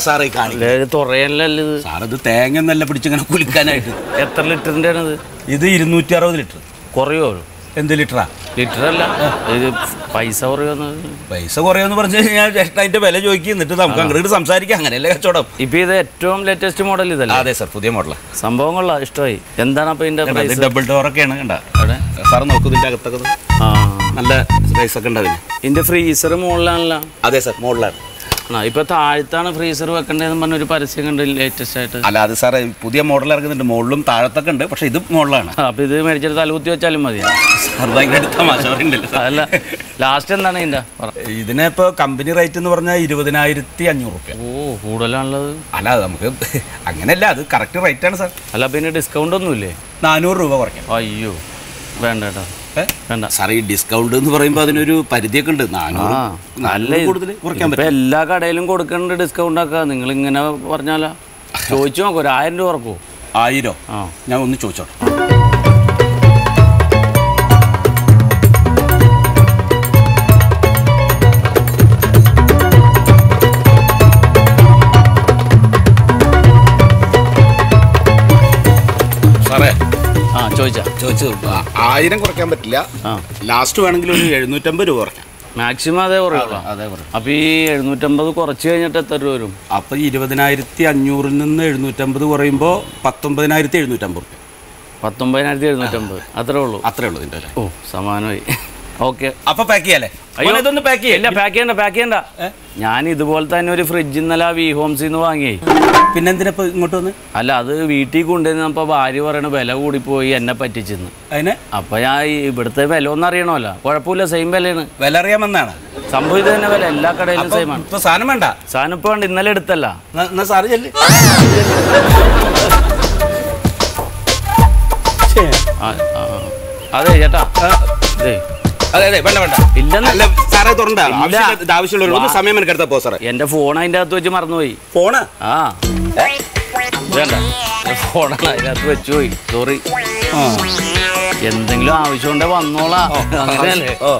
സാറേ കാണിക്കുന്നത് അല്ലേ തുറയല്ലല്ലോ ഇത് സാർ ഇത് തേങ്ങ എന്നല്ല പിടിച്ചിങ്ങനെ കുലിക്കാനായിട്ട് എത്ര ലിറ്ററിന്റെ ആണിത് ഇത് ഇരുന്നൂറ്റി അറുപത് ലിറ്റർ കുറയോ എന്ത് ലിറ്ററാ ലിറ്റർ അല്ല ഇത് പൈസ കുറയോന്ന് പൈസ കുറയെന്ന് പറഞ്ഞു കഴിഞ്ഞാൽ ജസ്റ്റ് അതിന്റെ വില ചോദിക്കും എന്നിട്ട് നമുക്ക് അങ്ങോട്ട് സംസാരിക്കാം അങ്ങനെയല്ലേ കച്ചവടം ഇപ്പൊ ഇത് ഏറ്റവും ലേറ്റസ്റ്റ് മോഡൽ ഇതല്ലേ അതെ സാർ പുതിയ മോഡലാ സംഭവം കൊള്ളാം ഇഷ്ടമായി എന്താണ് അപ്പൊ ഇതിന്റെ ഇത് പ്രൈസ് ഡബിൾ ഡോറൊക്കെയാണ് കണ്ട അവിടെ സാർ നോക്കൂ ഇതിന്റെ അകത്തൊക്കെ ഇത് ആ നല്ല സൈസ് ഒക്കെ ഉണ്ടാവില്ല ഇതിന്റെ ഫ്രീസർ മുകളിലാണല്ലോ അതെ സാർ മോഡലാണ് ആ ഇപ്പൊ താഴത്താണ് ഫ്രീസർ വെക്കേണ്ടതെന്ന് പറഞ്ഞ ഒരു പരസ്യം കണ്ട് ലേറ്റസ്റ്റ് ആയിട്ട് അല്ല അത് സാറേ പുതിയ മോഡൽ ഇറങ്ങുന്നുണ്ട് മുകളിലും താഴത്തൊക്കെ ഉണ്ട് പക്ഷെ ഇത് മോഡലാണ് ആ, അപ്പൊ ഇത് മേടിച്ചിട്ട് തലകുത്തി വെച്ചാലും മതി സാർ ഭയങ്കര തമാശ പറയുന്നുണ്ടല്ലോ സാർ. അതല്ല ലാസ്റ്റ് എന്താണ് ഇതിന്റെ പറ. ഇതിനെ ഇപ്പോൾ കമ്പനി റേറ്റ് എന്ന് പറഞ്ഞാൽ ഇരുപതിനായിരത്തി അഞ്ഞൂറ് റുപ്യ ഓ കൂടുതലാണുള്ളത് അല്ല അത് നമുക്ക് അങ്ങനെയല്ല അത് കറക്റ്റ് റേറ്റ് ആണ് സാർ അല്ല പിന്നെ ഡിസ്കൗണ്ട് ഒന്നുമില്ലേ നാനൂറ് രൂപ കുറയ്ക്കാം അയ്യോ വേണ്ട കേട്ടോ ഏ? വേണ്ട സാർ ഈ ഡിസ്കൗണ്ട് എന്ന് പറയുമ്പോൾ അതിനൊരു പരിധിയൊക്കെ ഉണ്ട് നാനൂറ് ആ നല്ല നല്ല കൂടുതൽ കുറയ്ക്കാൻ ഇപ്പൊ പറ്റും എല്ലാ കടയിലും കൊടുക്കേണ്ട ഡിസ്കൗണ്ട് ഒക്കെ നിങ്ങൾ ഇങ്ങനെ പറഞ്ഞാലാ ചോദിച്ചു നോക്കൂ ഒരു ആയിരം രൂപ ഉറക്കൂ ആയിരോ ആ ഞാൻ ഒന്ന് ചോദിച്ചോട്ടെ സാറേ ആ ചോദിച്ചാ ചോദിച്ചു ആ- ആയിരം കുറയ്ക്കാൻ പറ്റില്ല ആ ലാസ്റ്റ് വേണമെങ്കിൽ ഒരു എഴുന്നൂറ്റമ്പത് രൂപ കുറയ്ക്കാം മാക്സിമം അതേ കുറയുള്ളൂ അതെ കുറയും അപ്പൊ ഈ എഴുന്നൂറ്റമ്പത് കുറച്ച് കഴിഞ്ഞിട്ട് എത്ര രൂപ വരും അപ്പോൾ ഇരുപതിനായിരത്തി അഞ്ഞൂറിൽ നിന്ന് എഴുന്നൂറ്റമ്പത് കുറയുമ്പോൾ പത്തൊമ്പതിനായിരത്തി എഴുന്നൂറ്റമ്പത് റുപ്യ പത്തൊമ്പതിനായിരത്തി എഴുന്നൂറ്റമ്പത് അത്രേ ഉള്ളൂ അത്രേ ഉള്ളൂ ഇതിൻ്റെ വില ഓ സമാനമായി ഓക്കെ അപ്പോൾ പാക്ക് ചെയ്യാല്ലേ മോനെ, ഇതൊന്ന് പാക്ക് ഇല്ല പാക്ക് ചെയ്യണ്ട പാക്ക് ചെയ്യണ്ട ഞാൻ ഇതുപോലെ തന്നെ ഒരു ഫ്രിഡ്ജ് ഇന്നലെ വി ഹോംസിൽ നിന്ന് വാങ്ങിയേ പിന്നെന്തിനാ ഇപ്പോൾ ഇങ്ങോട്ട് വന്ന് അല്ല അത് വീട്ടിൽ കൊണ്ടുവന്നപ്പോൾ ഭാര്യ പറയണ വില കൂടിപ്പോയി എന്നെ പറ്റിച്ചെന്ന് അതിന് അപ്പൊ ഞാൻ ഈ ഇവിടുത്തെ വില ഒന്നും അറിയണമല്ലോ കുഴപ്പമില്ല സെയിം വിലയാണ് വില അറിയാമെന്നാണ് സംഭവം ഇത് തന്നെ വില എല്ലാ കടയിലും സെയിം ആണ് ഇപ്പോൾ സാധനം വേണ്ട സാധനം ഇപ്പൊ വേണ്ട ഇന്നലെ എടുത്തല്ല എന്നാ- എന്നാ സാറ് ചെല്ല് ഛേ. ആ, ആ, ആ. അതെ ചേട്ടാ അതെ അതെ അതെ വേണ്ട വേണ്ട ഇല്ലെന്ന് അല്ല സാറേ തുറണ്ട ഇല്ല. ആവശ്യമില്ല- ഇത് ആവശ്യമുള്ളവർ ഒന്ന് സമയം എടുക്കടുത്ത പോ സാറേ എന്റെ ഫോൺ അതിന്റെ അകത്ത് വെച്ച് മറന്നുപോയി ഫോണ് ആ വേണ്ട ഫോണാണ് അതിനകത്ത് വെച്ചു പോയി സോറി എന്തെങ്കിലും ആവശ്യം ഉണ്ടെ വന്നോളാ അങ്ങനെയല്ലേ ഓ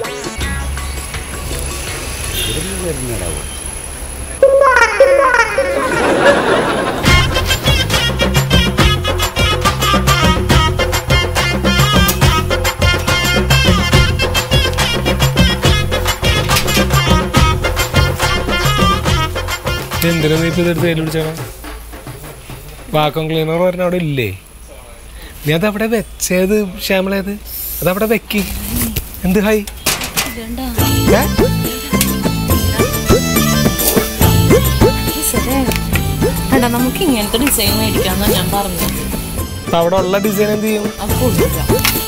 എന്തിനാ നീ ഇപ്പൊ ഇതെടുത്ത് കയ്യിൽ പിടിച്ചാണ് വാക്വം ക്ലീനർ പറഞ്ഞ അവിടെ ഇല്ലേ നീ അതവിടെ വെച്ചത് ശ്യാമളേത് അതവിടെ വെക്കി എന്ത് ഹൈ ഏ? എടാ നമുക്ക് ഇങ്ങനത്തെ ഡിസൈൻ മേടിക്കാന്നാ ഞാൻ പറഞ്ഞത് അപ്പൊ അവിടെ ഉള്ള ഡിസൈൻ എന്ത് ചെയ്യും അത് കൊടുക്കാം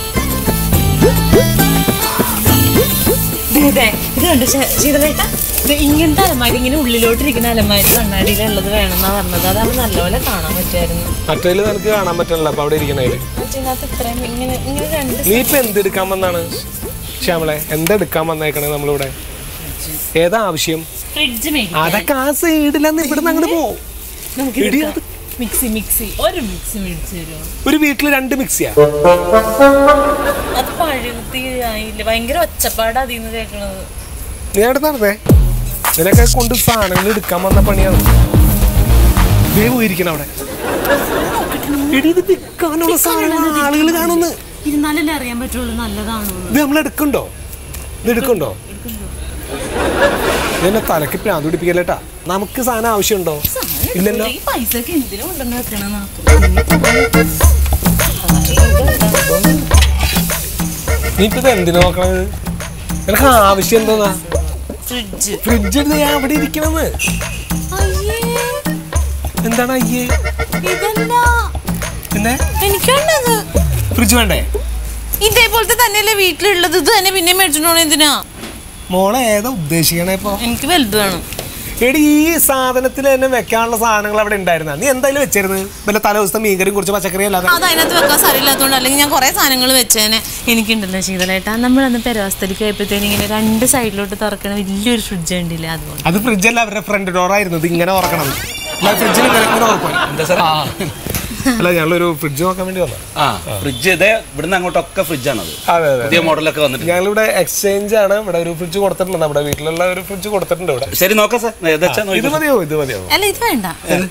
ദേ, ദേ, ഇത് കണ്ടു ശീതളേട്ട ഇങ്ങനത്തെ അലമാരി ഇങ്ങനെ ഉള്ളിലോട്ടിരിക്കുന്ന അലമാരി കണ്ണാടിയിലുള്ളത് വേണമെന്നാ പറഞ്ഞത് അതാണ് നല്ലപോലെ കാണാൻ പറ്റുമായിരുന്നു മറ്റേല് നിനക്ക് കാണാൻ പറ്റണല്ലോ അപ്പൊ അവിടെ ഇരിക്കണേല് ഇതിനകത്ത് ഇത്രയും ഇങ്ങനെ ഇങ്ങനെ രണ്ട് നീ ഇപ്പൊ എന്തെടുക്കാൻ വന്നാണ് ശ്യാമളെ എന്തെടുക്കാൻ വന്നേക്കണേ നമ്മളിവിടെ ഏതാ ആവശ്യം ഫ്രിഡ്ജ് മേടിക്കാം അതൊക്കെ ആ സൈഡിലെന്ന് ഇവിടുന്ന് അങ്ങോട്ട് പോ നമുക്ക് എടി, എടുക്കാം. മിക്സി മിക്സി ഒരു മിക്സി മേടിച്ചു തരുമോ ഒരു വീട്ടിൽ രണ്ട് മിക്സിയാ അത് പഴുത്തി ആയില്ല ഭയങ്കര ഒച്ചപ്പാട് അതിന്ന് കേൾക്കണത് നീ അവിടെ നടന്നേ നിനക്കെ കൊണ്ട് സാധനങ്ങൾ എടുക്കാൻ വന്ന പണിയാണ് ദേ പോയിരിക്കണം അവിടെ എടി, ഇത് വിൽക്കാനുള്ള സാധനങ്ങൾ ആളുകൾ കാണുന്നു ഇരുന്നാലല്ലേ അറിയാൻ പറ്റുള്ളൂ നല്ലതാണോ ഇത് നമ്മൾ എടുക്കണ്ടോ ഇത് എടുക്കണ്ടോ എന്നെ തലക്ക് പ്രാന്ത് പിടിപ്പിക്കല്ലേട്ടാ നമുക്ക് സാധനം ആവശ്യമുണ്ടോ ഇല്ലല്ലോ ഈ പൈസ ഒക്കെ എന്തിനും ഉണ്ടെന്ന് വെക്കണം നീ ഇപ്പൊ ഇത് എന്തിനു നോക്കണത് നിനക്ക് ആവശ്യം എന്തോന്നാ ഫ്രിഡ്ജ് ഫ്രിഡ്ജ് എടുത്ത് ഞാൻ അവിടെ ഇരിക്കണമെന്ന് എന്താണ് അയ്യേ ഇതെന്താ പിന്നെ എനിക്കുണ്ടത് ഫ്രിഡ്ജ് വേണ്ടേ ഇതേപോലത്തെ തന്നെയല്ലേ വീട്ടിലുള്ളത് ഇത് തന്നെ പിന്നെ മേടിച്ചോണോ എന്തിനാ മോളെ ഏതാ ഉദ്ദേശിക്കണേ ഇപ്പൊ എനിക്ക് വലുത് വേണം എടി ഈ സാധനത്തിൽ തന്നെ വെക്കാനുള്ള സാധനങ്ങൾ അവിടെ ഉണ്ടായിരുന്ന നീ എന്തായാലും വെച്ചിരുന്നത് വല്ല തലേ ദിവസത്തെ മീൻകറിയും കുറച്ച് പച്ചക്കറി അല്ലാതെ അത് അതിനകത്ത് വെക്കാൻ സ്ഥലമില്ലാത്തതുകൊണ്ട് അല്ലെങ്കിൽ ഞാൻ കുറേ സാധനങ്ങൾ വെച്ചേനെ എനിക്കുണ്ടല്ലോ ശീതളേട്ടാ നമ്മളന്ന് പെരവസ്ഥയിലേക്ക് പോയപ്പോഴത്തേനും ഇങ്ങനെ രണ്ട് സൈഡിലോട്ട് തുറക്കണ വലിയൊരു ഫ്രിഡ്ജ് ഉണ്ടില്ലേ അതുകൊണ്ട് അത് ഫ്രിഡ്ജല്ല അവരുടെ ഫ്രണ്ട് ഡോർ ആയിരുന്നു ഇത് ഇങ്ങനെ ഉറക്കണം ഫ്രിഡ്ജിൽ ഇങ്ങനെ ഇങ്ങനെ ഉറപ്പായി എന്താ സാർ അല്ല ഞങ്ങളൊരു ഫ്രിഡ്ജ് നോക്കാൻ വേണ്ടി വന്നു ആ ഫ്രിഡ്ജ് ഇതേ ഇവിടുന്ന് അങ്ങോട്ടൊക്കെ ഫ്രിഡ്ജാണത് അതെ അതെ പുതിയ മോഡലൊക്കെ വന്നിട്ടുണ്ട് ഞങ്ങളിവിടെ എക്സ്ചേഞ്ച് ആണ് ഇവിടെ ഒരു ഫ്രിഡ്ജ് കൊടുത്തിട്ടുണ്ട് നമ്മുടെ വീട്ടിലുള്ള ഒരു ഫ്രിഡ്ജ് കൊടുത്തിട്ടുണ്ട് ഇവിടെ ശരി നോക്കാം സാർ ഏതാ വെച്ചാ ഇത് നോക്കിക്കോ. മതിയോ ഇത് മതിയോ അല്ല ഇത് വേണ്ട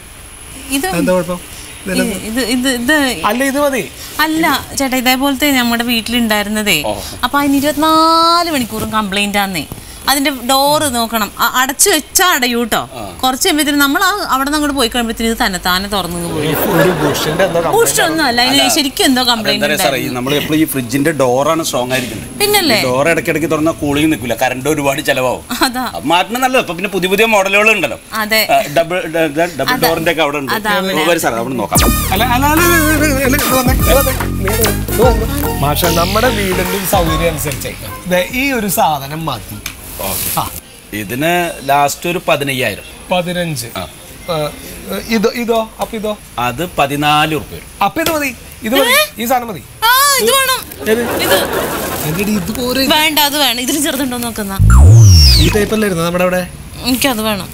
ഇത് എന്താ കുഴപ്പം ഇത് ഇത് ഇത് ഇത് അല്ല ഇത് മതി അല്ല ചേട്ടാ ഇതേപോലത്തെ നമ്മുടെ വീട്ടിലുണ്ടായിരുന്നതേ അപ്പൊ അതിന് ഇരുപത്തിനാല് മണിക്കൂറും കംപ്ലൈന്റ് ആന്നേ അതിന്റെ ഡോറ് നോക്കണം അ- അടച്ചു വെച്ചാ അടയൂ കേട്ടോ കുറച്ച് കഴിയുമ്പത്തിന് നമ്മൾ ആ അവിടെ നിന്ന് അങ്ങോട്ട് പോയി കഴിയുമ്പത്തിന് ഇത് തന്നെ താനെ തുറന്നു പോയി ഒരു ബുഷിന്റെ എന്തോ ബൂസ്റ്റൊന്നും അല്ല അതിന് ശരിക്കും എന്തോ എന്താ കംപ്ലൈന്റ് പറയാ സാറേ ഈ നമ്മൾ എപ്പോഴും ഈ ഫ്രിഡ്ജിന്റെ ഡോറാണ് സ്ട്രോങ് ആയിരിക്കുന്നത് പിന്നല്ലേ ഡോർ ഇടയ്ക്കിടയ്ക്ക് തുറന്നാൽ കൂളിംഗ് നിൽക്കില്ല കറണ്ട് ഒരുപാട് ചിലവാകും അതാ അത് മാറ്റണം നല്ലത് ഇപ്പൊ പിന്നെ പുതിയ പുതിയ മോഡലുകൾ ഉണ്ടല്ലോ അതെ ഡബിൾ ഡബിൾ ഡോറിന്റെ ഒക്കെ അവിടെ ഉണ്ട് അതാ അവിടെ. വരും സാർ അവിടെ നോക്കാം അല്ല അല്ല അല്ല, അല്ല, അല്ല, അല്ല, അല്ല, ഇത് വന്നേ, ഇത് വന്നേ. നീ ഇത് ഇത് വന്നേ. മാഷ നമ്മുടെ വീടിന്റെ സൗകര്യം അനുസരിച്ച് ദേ ഈ ഒരു സാധനം മതി ആ ഇതിന് ലാസ്റ്റ് ഒരു പതിനയ്യായിരം പതിനഞ്ച് ആ, ഇതോ ഇതോ അപ്പൊ ഇതോ അത് പതിനാല് ഉറുപ്പ്യ വരും അപ്പൊ ഇത് മതി ഇത് മതി ഈ സാധനം മതി ആ ഇത് വേണം ഇത് എന്റെ ഇത് പോരെ വേണ്ട അത് വേണം ഇതിന് ചെറുതുണ്ടോ നോക്കുന്ന ഈ ടൈപ്പല്ലായിരുന്നു നമ്മുടെ അവിടെ എനിക്കത് വേണം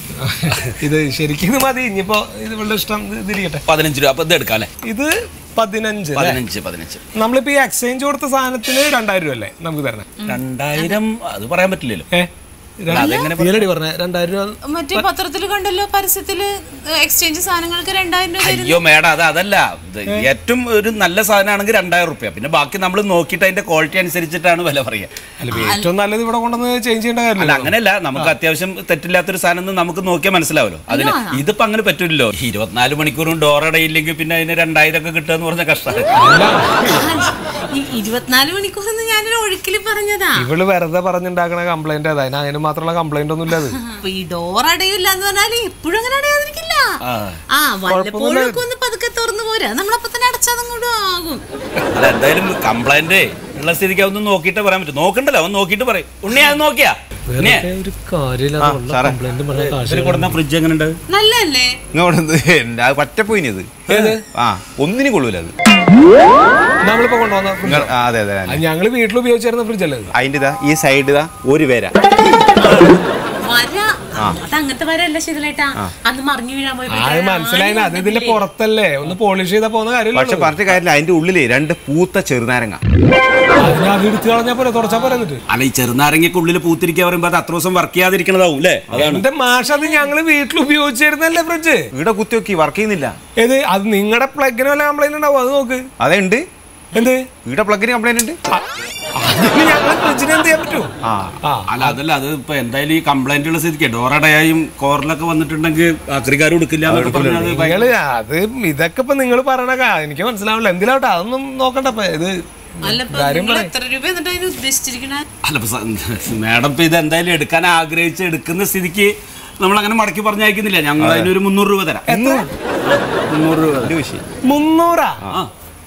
ഇത് ശരിക്കും ഇത് മതി ഇനിയിപ്പോ ഇത് വളരെ ഇഷ്ടം ഇത് ഇതിരിക്കട്ടെ പതിനഞ്ച് രൂപ അപ്പൊ ഇത് എടുക്കാം അല്ലേ ഇത് പതിനഞ്ച് അല്ലേ? പതിനഞ്ച് പതിനഞ്ച് നമ്മളിപ്പോ ഈ എക്സ്ചേഞ്ച് കൊടുത്ത സാധനത്തിന് രണ്ടായിരം രൂപ അല്ലേ നമുക്ക് തരണേ രണ്ടായിരം അത് പറയാൻ പറ്റില്ലല്ലോ ഏ തീരടി പറഞ്ഞ രണ്ടായിരം രൂപ മറ്റേ പത്രത്തിൽ കണ്ടല്ലോ പരസ്യത്തില് എക്സ്ചേഞ്ച് സാധനങ്ങൾക്ക് രണ്ടായിരം രൂപ തരുന്നു. അയ്യോ മേഡം അത് അതല്ല ഇത് ഏറ്റവും ഒരു നല്ല സാധനമാണെങ്കിൽ രണ്ടായിരം റുപ്യ പിന്നെ ബാക്കി നമ്മൾ നോക്കിയിട്ട് അതിന്റെ ക്വാളിറ്റി അനുസരിച്ചിട്ടാണ് വില പറയുക അല്ല ഏറ്റവും നല്ലത് ഇവിടെ കൊണ്ടുവന്ന് ചേഞ്ച് ചെയ്യേണ്ട അല്ല കാര്യമില്ല അങ്ങനെയല്ല നമുക്ക് അത്യാവശ്യം തെറ്റില്ലാത്തൊരു സാധനം എന്ന് നമുക്ക് നോക്കിയാൽ മനസ്സിലാവല്ലോ അതിന് ഇതിപ്പോ അങ്ങനെ പറ്റില്ലല്ലോ ഇരുപത്തിനാല് മണിക്കൂറും ഡോർ അടയില്ലെങ്കിൽ പിന്നെ അതിന് രണ്ടായിരം ഒക്കെ കിട്ടുക എന്ന് പറഞ്ഞ കഷ്ടമാണ് ഈ ഇരുപത്തിനാല് മണിക്കൂർ ഞാനൊരു ഒഴുക്കില് പറഞ്ഞതാ ഇവള് വെറുതെ പറഞ്ഞുണ്ടാക്കണ കംപ്ലൈന്റ് അതാ അതിന് അതിന് മാത്രമുള്ള കംപ്ലൈന്റ് ഒന്നും ഇല്ല അത് അപ്പൊ ഈ ഡോർ അടയില്ല എന്ന് പറഞ്ഞാല് എപ്പോഴും അങ്ങനെ അടയാതിരിക്കില്ല ആ വല്ലപ്പോഴും ഒക്കെ ഒന്ന് പതുക്കെ തുറന്നു പോരാ നമ്മളപ്പോ തന്നെ അടച്ചതങ്ങോട്ട് ആകും അല്ല എന്തായാലും കംപ്ലൈന്റ് ഉള്ള സ്ഥിതിക്ക് അതൊന്നും നോക്കിയിട്ട് പറയാൻ പറ്റും നോക്കണ്ടല്ലോ അവൻ നോക്കിയിട്ട് പറയും ഉണ്ണി അത് നോക്കിയാ ഉണ്ണിയെ, ഒരു കാര്യമില്ല കംപ്ലൈന്റ് പറഞ്ഞ കാശ് ഇതില് കൊടുത്ത ഫ്രിഡ്ജ് എങ്ങനെ ഉണ്ട് നല്ലല്ലേ ഇങ്ങോട്ട് എന്താ പറ്റപ്പോയിനത് ആ ഒന്നിനും കൊള്ളൂല അത് നമ്മളിപ്പോ കൊണ്ടുവന്ന fridge. നിങ്ങൾ- ആ, അതെ അതെ ആ, ഞങ്ങള് വീട്ടിൽ ഉപയോഗിച്ചിരുന്ന ഫ്രിഡ്ജ് അല്ലേ ഇത്? അതിന്റെ ഇതാ ഈ സൈഡ് ഇതാ ഒരു പേര വര അത് അങ്ങനത്തെ വരല്ല ശീതലേട്ടാ അന്ന് മറിഞ്ഞു വീഴാൻ പോയി ആ അത് മനസ്സിലായി അത് ഇതിന്റെ പുറത്തല്ലേ ഒന്ന് പോളിഷ് ചെയ്താ പോകുന്ന പക്ഷെ കാര്യമില്ല പറഞ്ഞ കാര്യമില്ല അതിന്റെ ഉള്ളില് രണ്ട് പൂത്ത ചെറുനാരങ്ങ അതിനെ അത് എടുത്തു കളഞ്ഞാ പോലെ തുടച്ചാ പോലെ എന്നിട്ട് അല്ല ഈ ചെറുനാരങ്ങയ്ക്ക് ഉള്ളിൽ പൂത്തിരിക്കുക പറയുമ്പോ അത് അത്ര ദിവസം വർക്ക് ചെയ്യാതിരിക്കണതാവും അല്ലേ അതാണ് എന്റെ മാഷ അത് ഞങ്ങള് വീട്ടിൽ ഉപയോഗിച്ചിരുന്നല്ലേ ഫ്രിഡ്ജ് ഇവിടെ കുത്തി നോക്കി വർക്ക് ചെയ്യുന്നില്ല ഏത് അത് നിങ്ങളുടെ പ്ലഗിന് വല്ല കംപ്ലൈന്റ് ഉണ്ടാവും അത് നോക്ക് അതെ ഉണ്ട് എന്ത് ഇവിടെ പ്ലഗിന് കംപ്ലൈന്റ് ഉണ്ട് അതിന് ഞങ്ങൾ ഫ്രിഡ്ജിന് എന്ത് ചെയ്യാൻ പറ്റും ആ ആ അല്ല അതല്ല അത് ഇപ്പൊ എന്തായാലും ഈ കംപ്ലൈന്റ് ഉള്ള സ്ഥിതിക്ക് ഡോറടയായും കോറിലൊക്കെ വന്നിട്ടുണ്ടെങ്കിൽ ആക്രിക്കാരും എടുക്കില്ല എന്നൊക്കെ പറഞ്ഞാൽ അത് ഭയങ്കര- നിങ്ങള് അത് ഇതൊക്കെ ഇപ്പൊ നിങ്ങൾ പറയണ കാ- എനിക്ക് മനസ്സിലാവില്ല എന്തിനാവട്ടെ അതൊന്നും നോക്കണ്ട ഇപ്പൊ ഇത് അല്ല ഇപ്പൊ കാര്യം നിങ്ങൾ പറയ്. എത്ര രൂപ എന്നിട്ട് അതിന് ഉദ്ദേശിച്ചിരിക്കണ അല്ല ഇപ്പൊ സ- മാഡം ഇപ്പൊ ഇത് എന്തായാലും എടുക്കാൻ ആഗ്രഹിച്ച് എടുക്കുന്ന സ്ഥിതിക്ക് നമ്മൾ അങ്ങനെ മടക്കി പറഞ്ഞയക്കുന്നില്ല ഞങ്ങൾ അതിനൊരു മുന്നൂറ് രൂപ തരാം മുന്നൂറ് രൂപ ഒരു വിഷയം മുന്നൂറാ ആ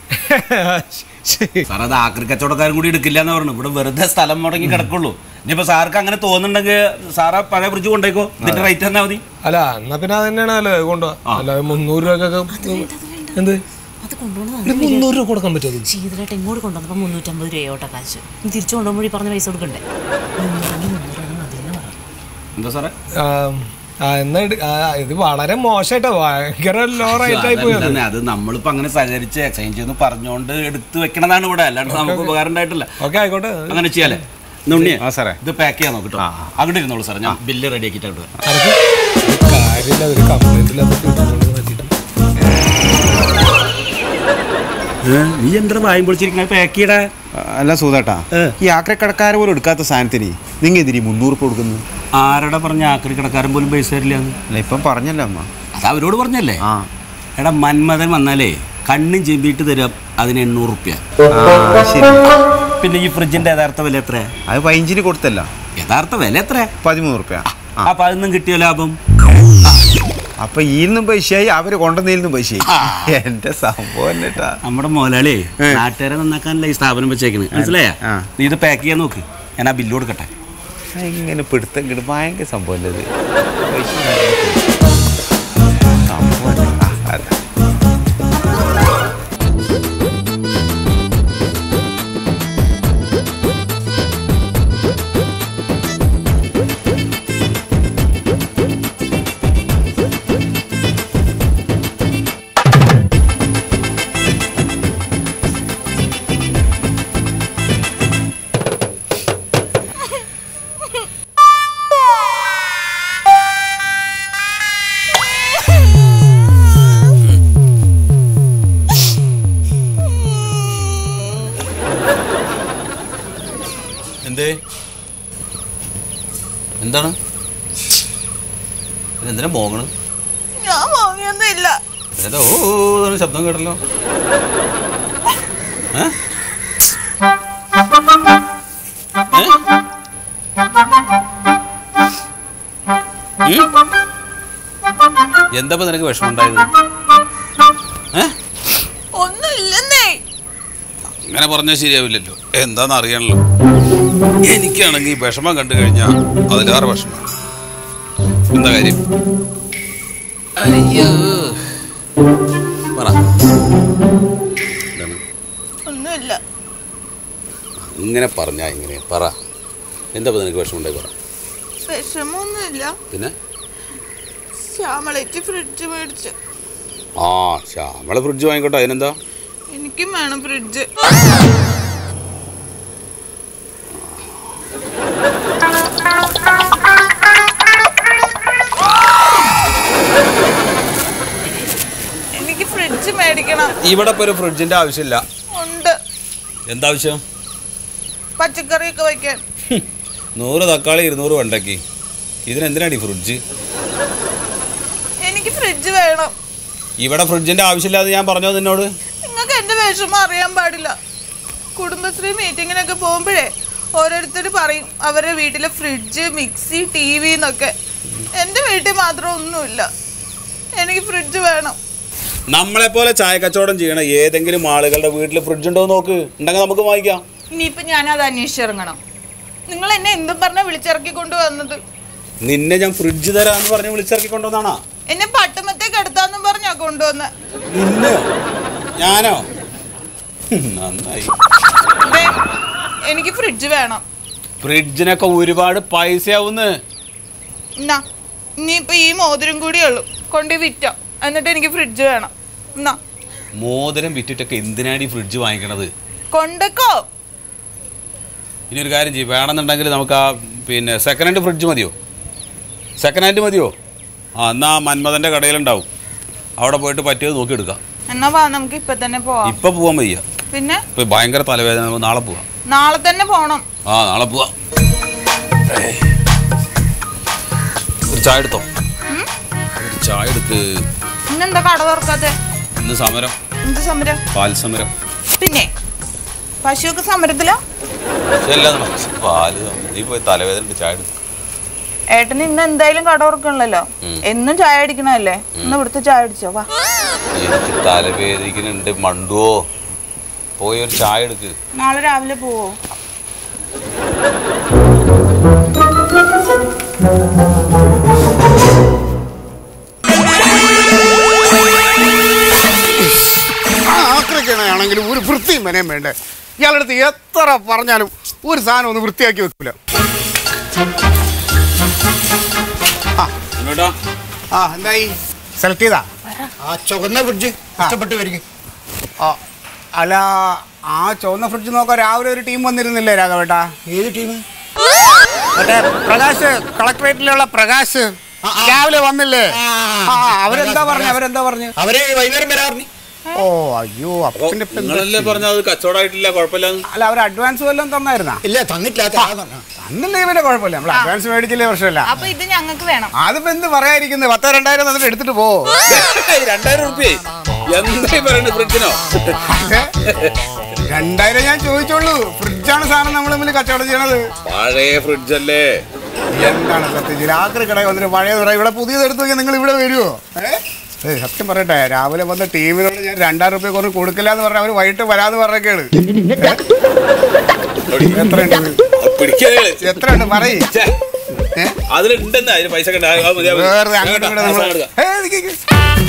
സാർ അത് ആക്രി കച്ചവടക്കാരും കൂടി എടുക്കില്ല എന്ന് പറഞ്ഞു ഇവിടെ വെറുതെ സ്ഥലം മുടങ്ങി കിടക്കുള്ളൂ ഇനിയിപ്പോ സാർക്ക് അങ്ങനെ തോന്നുന്നുണ്ടെങ്കിൽ സാറാ പഴയ ഫ്രിഡ്ജ് കൊണ്ടേക്കോ ഇതിന്റെ റേറ്റ് തന്നാ മതി അല്ല എന്നാ പിന്നെ അത് തന്നെയാണ് അല്ലേ കൊണ്ടുപോവാ അല്ല മുന്നൂറ് രൂപക്കൊക്കെ എന്ത് അത് കൊണ്ടുപോകണം ഇത് മുന്നൂറ് രൂപ കൊടുക്കാൻ പറ്റുമോ ശീതലായിട്ട് ഇങ്ങോട്ട് കൊണ്ടുവന്നപ്പോ മുന്നൂറ്റമ്പത് രൂപയോട്ടെ കാശ് ഇനി തിരിച്ചു കൊണ്ടുപോകുമ്പോൾ പറഞ്ഞ പൈസ കൊടുക്കണ്ടേ മുന്നൂറെങ്കിൽ മുന്നൂറാണ് മതി എന്ന് പറഞ്ഞു എന്താ സാറേ ആ, ആ, എന്നാ ഇട്- ആ, ഇത് വളരെ മോശമായിട്ടാ ഭയങ്കര ലോ റേറ്റ് ആയി പോയത് അതല്ല, അത് നമ്മളിപ്പോ അങ്ങനെ സഹകരിച്ച് എക്സ്ചേഞ്ച് എന്ന് പറഞ്ഞുകൊണ്ട് എടുത്ത് വെക്കണതാണ് ഇവിടെ അല്ലാണ്ട് നമുക്ക് ഉപകാരം ഉണ്ടായിട്ടില്ല ഓക്കെ ആയിക്കോട്ടെ അങ്ങനെ ചെയ്യാലേ എന്നാ ഉണ്ണിയെ ആ സാറേ ഇത് പാക്ക് ചെയ്യാൻ നോക്കട്ടോ അങ്ങോട്ട് ഇരുന്നോളൂ സാറേ ഞാൻ ബില്ല് റെഡി ആക്കിയിട്ട് അങ്ങോട്ട് വരാം. അതൊക്കെ ഒരു കാര്യമില്ല ഒരു കംപ്ലൈന്റ് ഇല്ലാത്ത fridge കൊണ്ട് മാറ്റിയിട്ട്. നീ എന്താ വായും പൊളിച്ചിരിക്കണ പാക്ക് ചെയ്യടാ അല്ല സൂതാട്ടാ ഈ ആക്രക്കടക്കാർ പോലും എടുക്കാത്ത സാധനത്തിന് നിങ്ങൾ എതിരി മുന്നൂറ് ഉറുപ്പ് കൊടുക്കുന്നു ആരുടെ പറഞ്ഞ ആക്രി കിടക്കാരൻ പോലും പൈസ തരില്ല അല്ല ഇപ്പം പറഞ്ഞല്ലോ അമ്മ അത് അവരോട് പറഞ്ഞല്ലേ ആ എടാ മന്മഥൻ വന്നാലേ കണ്ണും ചെമ്പിയിട്ട് തരാം അതിന് എണ്ണൂറ് റുപ്യ ആ, ശരി പിന്നെ ഈ ഫ്രിഡ്ജിന്റെ യഥാർത്ഥ വില എത്ര അത് പതിനഞ്ചിന് കൊടുത്തല്ല യഥാർത്ഥ വില എത്ര പതിമൂന്ന് ഉറുപ്പ്യ ആ അപ്പൊ അതിന്നും കിട്ടിയ ലാഭം അപ്പൊ ഈന്നും പൈസയായി അവര് കൊണ്ടുവന്നതിൽ പൈസയായി എന്റെ സംഭവം കേട്ടാ നമ്മുടെ മോലാളി നാട്ടുകാരെ നന്നാക്കാനല്ല ഈ സ്ഥാപനം വെച്ചേക്കണ് മനസ്സിലായ ആ. നീ ഇത് പാക്ക് ചെയ്യാൻ നോക്ക് ഞാൻ ആ ബില്ല് കൊടുക്കട്ടെ ഇങ്ങനെ പിടുത്തം കിട്ടും ഭയങ്കര സംഭവം അല്ലേ ഇത് പൈസ സംഭവം ആ, അതെ എന്തേ എന്താണ് എന്തിനാ മോങ്ങണ് ഞാൻ വാങ്ങിയൊന്നുമില്ല ഏതോ ഓ എന്ന് ശബ്ദം കേട്ടല്ലോ ഏ? ഏ? ഉം? എന്താ ഇപ്പൊ നിനക്ക് വിഷമം ഉണ്ടായത് ഏ ഒന്നുമില്ലെന്നേ അങ്ങനെ പറഞ്ഞാൽ ശരിയാവില്ലല്ലോ എന്താന്ന് അറിയണല്ലോ എനിക്കാണെങ്കിൽ വിഷമം കണ്ടു കഴിഞ്ഞാൽ അതിലേറെ വിഷമം എന്താ കാര്യം അയ്യോ പറ എന്താണ്? ഒന്നുമില്ല ഇങ്ങനെ പറഞ്ഞാ ഇങ്ങനെ പറ എന്താ ഇപ്പൊ നിനക്ക് വിഷമം ഉണ്ടായി പറ വിഷമൊന്നുമില്ല പിന്നെ ശ്യാമളയ്ക്ക് ഫ്രിഡ്ജ് മേടിച്ചു ആ ശ്യാമളെ ഫ്രിഡ്ജ് വാങ്ങിക്കോട്ടെ അതിനെന്താ എനിക്കും വേണം ഫ്രിഡ്ജ് എനിക്ക് ഫ്രിഡ്ജ് മേടിക്കണം ഇവിടെ ഇപ്പൊ ഒരു ഫ്രിഡ്ജിന്റെ ആവശ്യമില്ല ഉണ്ട് എന്താ ആവശ്യം പച്ചക്കറിയൊക്കെ വയ്ക്കാൻ നൂറ് തക്കാളി ഇരുന്നൂറ് വെണ്ടയ്ക്ക് ഇതിനെന്തിനാണ് ഈ ഫ്രിഡ്ജ് എനിക്ക് ഫ്രിഡ്ജ് വേണം ഇവിടെ ഫ്രിഡ്ജിന്റെ ആവശ്യമില്ലാതെ ഞാൻ പറഞ്ഞോ നിന്നോട് നിങ്ങൾക്ക് എന്റെ വിഷമം അറിയാൻ പാടില്ല കുടുംബശ്രീ മീറ്റിങ്ങിനൊക്കെ പോകുമ്പോഴേ ഓരോരുത്തർ പറയും അവരുടെ വീട്ടിലെ ഫ്രിഡ്ജ് മിക്സി ടി വി എന്നൊക്കെ എൻ്റെ വീട്ടിൽ മാത്രം ഒന്നുമില്ല എനിക്ക് ഫ്രിഡ്ജ് വേണം നമ്മളെ പോലെ ചായ കച്ചവടം ചെയ്യണ ഏതെങ്കിലും ആളുകളുടെ വീട്ടിൽ ഫ്രിഡ്ജ് ഉണ്ടോ എന്ന് നോക്ക് ഉണ്ടെങ്കിൽ നമുക്ക് വാങ്ങിക്കാം ഇനിയിപ്പോ ഞാൻ അത് അന്വേഷിച്ചിറങ്ങണം നിങ്ങൾ എന്നെ എന്തും പറഞ്ഞ വിളിച്ചിറക്കി കൊണ്ടുവന്നത് നിന്നെ ഞാൻ ഫ്രിഡ്ജ് തരാന്ന് പറഞ്ഞ് വിളിച്ചിറക്കി കൊണ്ടുവന്നാണോ എന്നെ പട്ടുമത്തേക്ക് എടുത്താന്നും പറഞ്ഞാ കൊണ്ടുവന്ന് നിന്നെ ഞാനോ നന്നായി ദേ, എനിക്ക് ഫ്രിഡ്ജ് വേണം ഫ്രിഡ്ജിനൊക്കെ ഒരുപാട് പൈസയാവുന്ന് എന്നാ ഇനിയിപ്പോ ഈ മോതിരം കൂടിയേ ഉള്ളൂ കൊണ്ട് വിറ്റോ എന്നിട്ട് എനിക്ക് ഫ്രിഡ്ജ് വേണം എന്നാ മോതിരം വിറ്റിട്ടൊക്കെ എന്തിനാണ് ഈ ഫ്രിഡ്ജ് വാങ്ങിക്കണത് കൊണ്ടക്കോ ഇനി ഒരു കാര്യം ചെയ്യും വേണമെന്നുണ്ടെങ്കിൽ നമുക്ക് ആ പിന്നെ സെക്കൻഡ് ഹാൻഡ് ഫ്രിഡ്ജ് മതിയോ സെക്കൻഡ് ഹാൻഡ് മതിയോ ആ എന്നാ ആ മന്മഥൻ്റെ കടയിലുണ്ടാവും അവിടെ പോയിട്ട് പറ്റിയത് നോക്കി എടുക്കാം എന്നാ വാ നമുക്ക് ഇപ്പൊ തന്നെ പോവാം ഇപ്പം പോവാൻ വയ്യ പിന്നെ ഇപ്പം ഭയങ്കര തലവേദന നമുക്ക് നാളെ പോവാം നാളെ തന്നെ പോണം ആ നാളെ പോവാം ഏയ്. ഒരു ചായ എടുത്തോ ഒരു ചായ എടുത്ത് ഇന്നെന്താ കട തുറക്കാത്തെ ഇന്ന് സമരം എന്ത് സമരം പാൽ സമരം പിന്നെ പശുവൊക്കെ സമരത്തിലാ എല്ലാം പാല് സമരം. നീ പോയി തലവേദന ഉണ്ട് ചായ എടുത്ത് ഏട്ടന് ഇന്ന് എന്തായാലും കട തുറക്കണല്ലോ എന്നും ചായ അടിക്കണല്ലേ ഇന്ന് ഇവിടുത്തെ ചായ അടിച്ചോ വാ എനിക്ക് തലവേദനിക്കുന്നുണ്ട് മണ്ടുവോ പോയി ഒരു ചായ എടുക്ക് നാളെ രാവിലെ പോവോ ആക്രക്കണയാണെങ്കിലും ഒരു വൃത്തിയും മെനയും വേണ്ടേ ഇയാളുടെ അടുത്ത് എത്ര പറഞ്ഞാലും ഒരു സാധനം ഒന്ന് വൃത്തിയാക്കി വെക്കൂല ഇങ്ങോട്ടാ ആ എന്തായി സെലക്ട് ചെയ്താ ആ ചുവന്ന ഫ്രിഡ്ജ് ഇഷ്ടപ്പെട്ട് വരിക ആ അല്ല ആ ചുവന്ന ഫ്രിഡ്ജ് നോക്കാൻ രാവിലെ ഒരു ടീം വന്നിരുന്നില്ലേ രാഘവേട്ടാ ഏത് ടീം മറ്റേ പ്രകാശ് കളക്ടറേറ്റിലുള്ള പ്രകാശ് രാവിലെ വന്നില്ലേ ആ അവരെന്താ പറഞ്ഞു അവരെന്താ പറഞ്ഞു അവരെ വൈകുന്നേരം വരാറിന് ഓ അയ്യോ അപ്പൊ പിന്നെ ഇപ്പൊ എന്താ നിങ്ങളല്ലേ പറഞ്ഞത് അത് കച്ചവടമായിട്ടില്ല കുഴപ്പമില്ല അല്ല അവർ അഡ്വാൻസ് വല്ലതും തന്നായിരുന്നാ ഇല്ല തന്നിട്ടില്ല അന്നില്ലേ പിന്നെ കുഴപ്പമില്ല നമ്മൾ അഡ്വാൻസ് മേടിച്ചില്ലേ പ്രശ്നമില്ല അപ്പൊ ഇത് ഞങ്ങൾക്ക് വേണം അതിപ്പോ എന്ത് പറയാതിരിക്കുന്നത് പത്തോ രണ്ടായിരം തന്നിട്ട് എടുത്തിട്ട് പോ രണ്ടായിരം റുപ്യ എന്തായി പറയുന്നത് ഫ്രിഡ്ജിനോ രണ്ടായിരം ഞാൻ ചോദിച്ചോളൂ ഫ്രിഡ്ജാണ് സാധനം നമ്മൾ തമ്മിൽ കച്ചവടം ചെയ്യണത് പഴയ ഫ്രിഡ്ജല്ലേ എന്താണ് സത്യം രാത്രി കടയിൽ വന്നിട്ട് പഴയ തുറ ഇവിടെ പുതിയത് എടുത്തു നോക്കിയാൽ നിങ്ങൾ ഇവിടെ വരുമോ ഏ സത്യം പറയട്ടെ രാവിലെ വന്ന ടീമിനോട് ഞാൻ രണ്ടായിരം റുപ്യ കുറഞ്ഞ് കൊടുക്കില്ല എന്ന് പറഞ്ഞാൽ അവർ വൈകിട്ട് വരാന്ന് പറഞ്ഞൊക്കെയാണ് എത്രയുണ്ട് ഇത്? പിടിക്കലേ എത്രയുണ്ട് പറയ് ഏ? അതിലുണ്ടെന്ന് അതിന് പൈസ ഒക്കെ ഉണ്ട്. ആ, മതി, മതി. വേറെ അങ്ങോട്ടും കേട്ടോ, ഇങ്ങോട്ടും ആ നമ്മള് സാധനം എടുക്കാം. ഏയ് നിക്ക് നിക്ക്.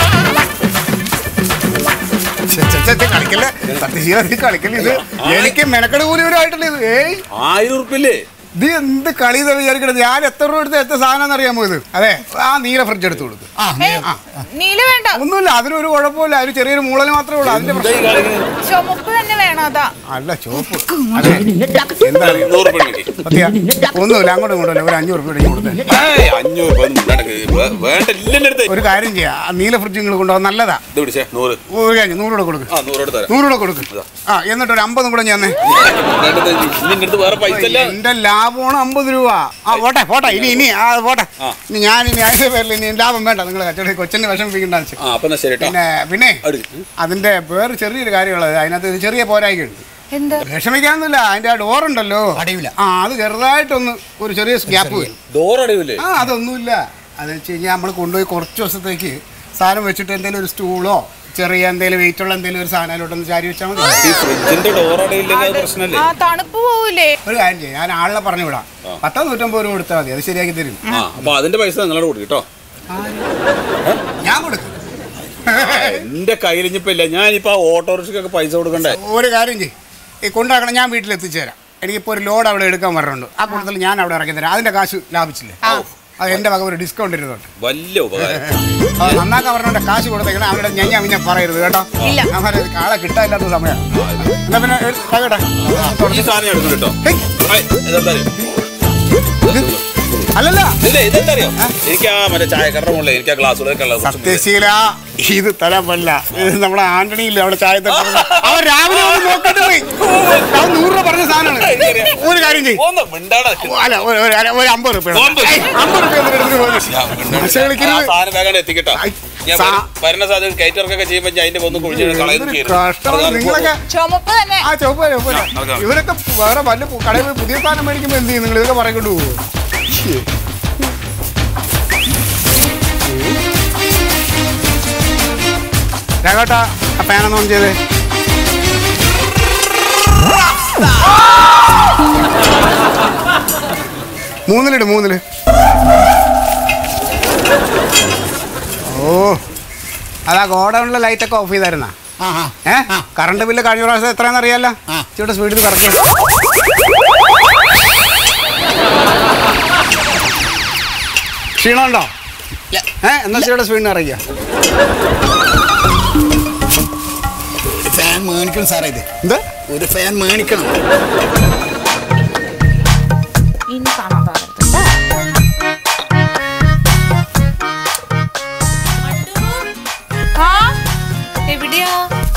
ഛെ, ഛെ, ഛെ, ഛെ, കളിക്കല്ലേ സത്യശീല നീ കളിക്കല്ലേ ഇത് എനിക്ക് മെനക്കെട് കൂലി ഒരു ആയിട്ടില്ല ഇത് ഏയ് ആയിരം ഉറുപ്പില്ലേ ഇത് എന്ത് കളി ഇത് വിചാരിക്കണത് ഞാൻ എത്ര രൂപ എടുത്ത് എത്ര സാധനം അറിയാമോ ഇത് അതെ ആ നീല ഫ്രിഡ്ജ് എടുത്ത് കൊടുക്കും നീല വേണ്ട ഒന്നുമില്ല അതിനൊരു കുഴപ്പമില്ല അതിന് ചെറിയൊരു മൂളൽ മാത്രമേ ഉള്ളൂ അതിന്റെ പ്രശ്നം ചുമപ്പ് തന്നെ വേണം അതാ അല്ല ചോപ്പ് അതെ എന്താ അറിയോ? നൂറ് രൂപ മതി. സത്യ ഒന്നുമില്ല അങ്ങോട്ടും ഇങ്ങോട്ടും ഒരു അഞ്ഞൂറ് രൂപ ഇങ്ങോട്ട് കൊടുത്തേ ഏയ്, അഞ്ഞൂറ് രൂപ ഒന്നും വേണ്ട. വേ- വേണ്ട ഇല്ലെന്റെ അടുത്ത് ഒരു കാര്യം ചെയ്യാം ആ നീല ഫ്രിഡ്ജ് നിങ്ങൾ കൊണ്ടുപോകാൻ നല്ലതാ ഇത് പിടിച്ചേ നൂറ് ഒരു കാര്യം നൂറ് രൂപ കൊടുക്കും ആ നൂറ് എടുത്ത് തരാം നൂറ് രൂപ കൊടുക്കും ആ എന്നിട്ട് ഒരു അമ്പതും കൂടെ ഞാൻ വേണ്ടത് നിന്റെ അടുത്ത് വേറെ പൈസ ഇല്ല എന്റെ ലാഭമാണ് അമ്പത് രൂപ ആ പോട്ടെ പോട്ടെ ഇനി ഇനി ആ പോട്ടെ ആ. ഇനി ഞാൻ ഇനി അതിന്റെ പേരിൽ ഇനി ലാഭം വേണ്ട നിങ്ങൾ കച്ചവടം കൊച്ചിനെ വിഷമിപ്പിക്കണ്ട വെച്ച്. ആ അപ്പൊ എന്നാ ശരി കേട്ടോ പിന്നെ പിന്നെ അടുക്ക്. അതിന്റെ വേറെ ചെറിയൊരു കാര്യമുള്ളത് അതിനകത്ത് ഒരു ചെറിയ പോരായ്കയുണ്ട് എന്താ വിഷമിക്കാനൊന്നുമില്ല അതിന്റെ ആ ഡോറുണ്ടല്ലോ അടയൂല. ആ അത് ചെറുതായിട്ടൊന്ന് ഒരു ചെറിയ ഗ്യാപ്പ് വരും ഡോർ അടയില്ലേ ആ അതൊന്നുമില്ല അത് വെച്ച് കഴിഞ്ഞാൽ നമ്മൾ കൊണ്ടുപോയി കുറച്ച് ദിവസത്തേക്ക് സാധനം വെച്ചിട്ട് എന്തെങ്കിലും ഒരു സ്റ്റൂളോ ചെറിയ എന്തെങ്കിലും വെയിറ്റ് ഉള്ള എന്തെങ്കിലും ഒരു സാധനം അതിലോട്ടൊന്ന് ചാരി വെച്ചാൽ മതി ഈ ഫ്രിഡ്ജിന്റെ ഡോർ അടയില്ലെങ്കിൽ അത് പ്രശ്നമല്ലേ ആ തണുപ്പ് പോവൂലേ ഒരു കാര്യം ചെയ്യാം ഞാൻ ആളിനെ പറഞ്ഞു വിടാം പത്തോ നൂറ്റമ്പത് രൂപ കൊടുത്താൽ മതി അത് ശരിയാക്കി തരും ആ അപ്പൊ അതിന്റെ പൈസ നിങ്ങളോട് കൊടുക്കും കേട്ടോ ഞാൻ കൊടുക്കും എന്റെ കയ്യിലിഞ്ഞിപ്പോ ഇല്ല ഞാനിപ്പോ ആ ഓട്ടോറിക്ഷക്കൊക്കെ പൈസ കൊടുക്കണ്ടേ ഒരു കാര്യം ചെയ്യും ഈ കൊണ്ടാക്കണം ഞാൻ വീട്ടിൽ എത്തിച്ചു തരാം എനിക്കിപ്പോൾ ഒരു ലോഡ് അവിടെ എടുക്കാൻ പറഞ്ഞിട്ടുണ്ട് ആ കൂട്ടത്തിൽ ഞാൻ അവിടെ ഇറക്കി തരാം അതിന്റെ കാശ് ലാഭിച്ചില്ലേ അത് എൻ്റെ വക ഒരു ഡിസ്കൗണ്ട് ഇരുന്നുണ്ട് വലിയ ഉപകാരം അത് നന്നാക്കാൻ പറഞ്ഞോണ്ട് കാശ് കൊടുത്തേക്കണം അവിടെ ഞാൻ ഞാൻ പിന്നെ പറയരുത് കേട്ടോ ഇല്ല. ഞാൻ പറയുന്നത് ആളെ കിട്ടാനില്ലാത്ത സമയം എന്നാ പിന്നെ എടുത്ത് കേട്ടെ ഈ സാധനം എടുക്കും കേട്ടോ ഐ, ഇതെന്താ അറിയോ? അല്ലല്ല ഇല്ല ഇതെന്താ അറിയോ എനിക്ക് ആ മറ്റേ ചായക്കടയുടെ മുകളിൽ എനിക്ക് ആ ഗ്ലാസ്സുകളൊക്കെ ഉള്ളത് കുറച്ച് മുകളിൽ. സത്യശീല ഇത് തരാൻ പറ്റില്ല ഇത് നമ്മളെ ആന്റണി ഇല്ലേ അവിടെ ചായ തട്ടുന്നത്. അവൻ രാവിലെ വന്ന് നോക്കിട്ട് പോയി അവൻ നൂറ് രൂപ പറഞ്ഞ സാധനമാണ് ഒരു കാര്യം ചെയ്യും ഒന്ന് മിണ്ടാതെ നിൽക്ക്. അല്ല ഒരു- ഒരു അല്ല, ഒരു അമ്പത് രൂപ അമ്പത്? അമ്പത് രൂപ ഒന്ന് എടുത്തിട്ട് പോയി. പക്ഷേ ആ വിളിക്കരുത് സാധനം വേഗം എത്തിക്കട്ടോ ഐ, ഞാൻ സാ- വര- വരുന്ന സാധനം കയറ്റിറക്കൊക്കെ ചെയ്യുമ്പോൾ ഞാൻ അതിന്റെ ഒന്ന് കുഴിച്ച് കളയുന്നു എന്തൊരു കഷ്ടമാണ് നിങ്ങളൊക്കെ ചുമപ്പ് തന്നെ ആ ചുവപ്പ് വരെ, ചുവപ്പ് വരെ. നടക്കാം. ഇവരൊക്കെ വേറെ വല്ല പു- കടയിൽ പോയി പുതിയ സാധനം മേടിക്കുമ്പോൾ എന്ത് ചെയ്യും നിങ്ങൾ ഇതൊക്കെ പറയണ്ടു രാഘോട്ടാ ആ ഫാനൊന്ന് ഓൺ ചെയ്തേ മൂന്നിലിട് മൂന്നില് ഓ അതാ ഗോഡൗണിലെ ലൈറ്റൊക്കെ ഓഫ് ചെയ്തായിരുന്നാ ആ ആ ഏ കറണ്ട് ബില്ല് കഴിഞ്ഞ പ്രാവശ്യം എത്രയാണെന്ന് അറിയാലോ ഇച്ചിരി സ്പീഡിൽ കറക്റ്റ് ക്ഷീണമുണ്ടോ ഏ എന്നാ ഇച്ചിരി സ്പീഡിന് അറിയാം ഒരു ഫാൻ മേടിക്കണം സാറേ ഇത് എന്ത് ഒരു ഫാൻ മേടിക്കണം ഇനി കാണാൻ പാടത്തുണ്ട് ആ എവിടെയാ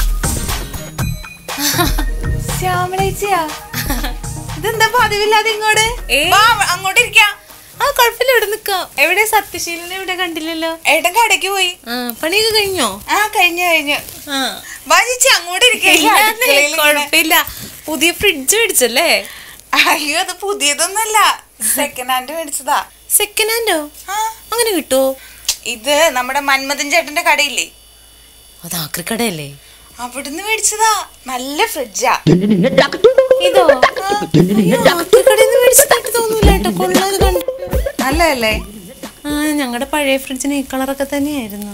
ശ്യാമളേച്ചിയാ ഇതെന്താ പതിവില്ലാതെ ഇങ്ങോട്ട് വാ, അങ്ങോട്ട് ഇരിക്കാം ആ കുഴപ്പമില്ല ഇവിടെ നിക്കാം എവിടെ സത്യശീലനെ ഇവിടെ കണ്ടില്ലല്ലോ ഏട്ടൻ കടയ്ക്ക് പോയി ആ പണിയൊക്കെ കഴിഞ്ഞോ ആ കഴിഞ്ഞു കഴിഞ്ഞു ആ വാ ചേച്ചി അങ്ങോട്ട് ഇരിക്കാം ഇല്ലാന്നേ, കുഴപ്പമില്ല പുതിയ ഫ്രിഡ്ജ് മേടിച്ചല്ലേ അയ്യോ അത് പുതിയതൊന്നല്ല സെക്കൻഡ് ഹാൻഡ് മേടിച്ചതാ സെക്കൻഡ് ഹാൻഡോ ആ അങ്ങനെ കിട്ടുമോ ഇത് നമ്മുടെ മന്മഥൻ ചേട്ടന്റെ കടയില്ലേ അത് ആക്രിക്കടയല്ലേ അവിടുന്ന് മേടിച്ചതാ നല്ല ഫ്രിഡ്ജാ ഇതോ ആക്രിക്കടയിൽ നിന്ന് മേടിച്ചതായിട്ട് തോന്നൂല കേട്ടോ കൊള്ളാത് കണ്ടു നല്ലതല്ലേ ആ ഞങ്ങളുടെ പഴയ ഫ്രിഡ്ജിന് ഈ കളറൊക്കെ തന്നെയായിരുന്നു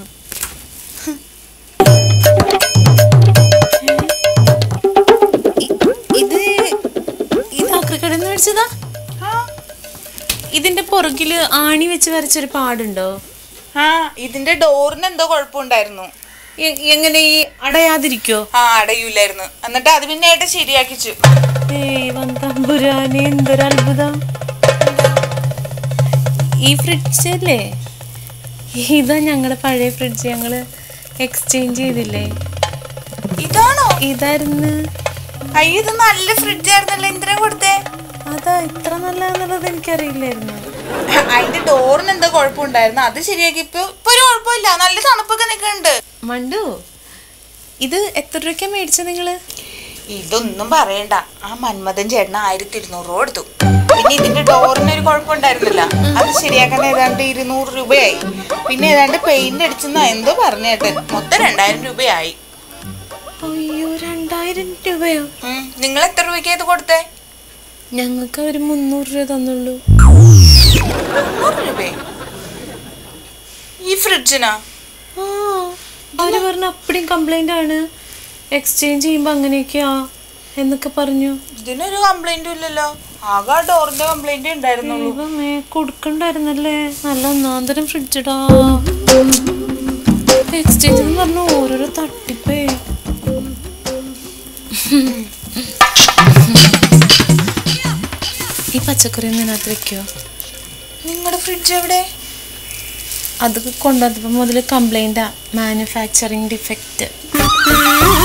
ഇ- ഇത് ഇത് ആക്രിക്കടയിൽ നിന്ന് മേടിച്ചതാ ആ ഇതിന്റെ പുറകില് ആണി വെച്ച് വരച്ചൊരു പാടുണ്ടോ ആ ഇതിന്റെ ഡോറിന് എന്തോ കുഴപ്പമുണ്ടായിരുന്നു എ- എങ്ങനെ ഈ അടയാതിരിക്കോ ആ അടയൂലായിരുന്നു എന്നിട്ട് അത് പിന്നെ ഏട്ടൻ ശരിയാക്കിച്ചു ദൈവം തമ്പുരാനെ എന്തൊരു അത്ഭുതം ഈ ഫ്രിഡ്ജ് അല്ലേ ഇതാ ഞങ്ങളുടെ പഴയ ഫ്രിഡ്ജ് ഞങ്ങള് എക്സ്ചേഞ്ച് ചെയ്തില്ലേ ഇതാണോ ഇതായിരുന്നു അയ്യോ ഇത് നല്ല ഫ്രിഡ്ജായിരുന്നല്ലോ എന്തിനാ കൊടുത്തേ അതാ ഇത്ര നല്ലതെന്നുള്ളത് എനിക്കറിയില്ലായിരുന്നു അതിന്റെ ഡോറിന് എന്തോ കുഴപ്പമുണ്ടായിരുന്നു അത് ശരിയാക്കി ഇപ്പൊ ഇപ്പൊ ഒരു കുഴപ്പമില്ല നല്ല തണുപ്പൊക്കെ നിൽക്കുന്നുണ്ട് മണ്ടു ഇത് എത്ര രൂപയ്ക്കാ മേടിച്ചത് നിങ്ങള് ഇതൊന്നും പറയണ്ട ആ മന്മഥൻ ചേട്ടന് ആയിരത്തി ഇരുന്നൂറ് രൂപ കൊടുത്തു പിന്നെ ഇതിന്റെ ഡോറിന് ഒരു കുഴപ്പമുണ്ടായിരുന്നില്ല അത് ശരിയാക്കാൻ ഏതാണ്ട് ഇരുന്നൂറ് രൂപയായി പിന്നെ ഏതാണ്ട് പെയിന്റ് അടിച്ചെന്നാ എന്തോ പറഞ്ഞേട്ടൻ മൊത്തം രണ്ടായിരം രൂപയായി അയ്യോ രണ്ടായിരം രൂപയോ ഉം, നിങ്ങൾ എത്ര രൂപയ്ക്ക് ഇത് കൊടുത്തേ ഞങ്ങൾക്ക് ഒരു മുന്നൂറ് രൂപ തന്നുള്ളൂ മുന്നൂറ് രൂപയെ ഈ ഫ്രിഡ്ജിനാ ആ അവര് പറഞ്ഞു അപ്പടിയും കംപ്ലൈന്റ് ആണ് എക്സ്ചേഞ്ച് ചെയ്യുമ്പോ അങ്ങനെയൊക്കെയാ എന്നൊക്കെ പറഞ്ഞു ഇതിനൊരു കംപ്ലൈന്റും ഇല്ലല്ലോ ആകെ ആ ഡോറിന്റെ കംപ്ലൈന്റ് ഉണ്ടായിരുന്നുള്ളൂ ദൈവമേ കൊടുക്കണ്ടായിരുന്നല്ലേ നല്ല ഒന്നാന്തരം ഫ്രിഡ്ജടാ എക്സ്ചേഞ്ച് എന്ന് പറഞ്ഞ ഓരോരോ തട്ടിപ്പേ ഈ പച്ചക്കറി ഒന്ന് ഇതിനകത്ത് വെക്കോ നിങ്ങളുടെ ഫ്രിഡ്ജ് എവിടെ അത് കൊണ്ടുവന്നപ്പോൾ മുതൽ കംപ്ലൈൻറ്റാ മാനുഫാക്ചറിങ് ഡിഫക്റ്റ്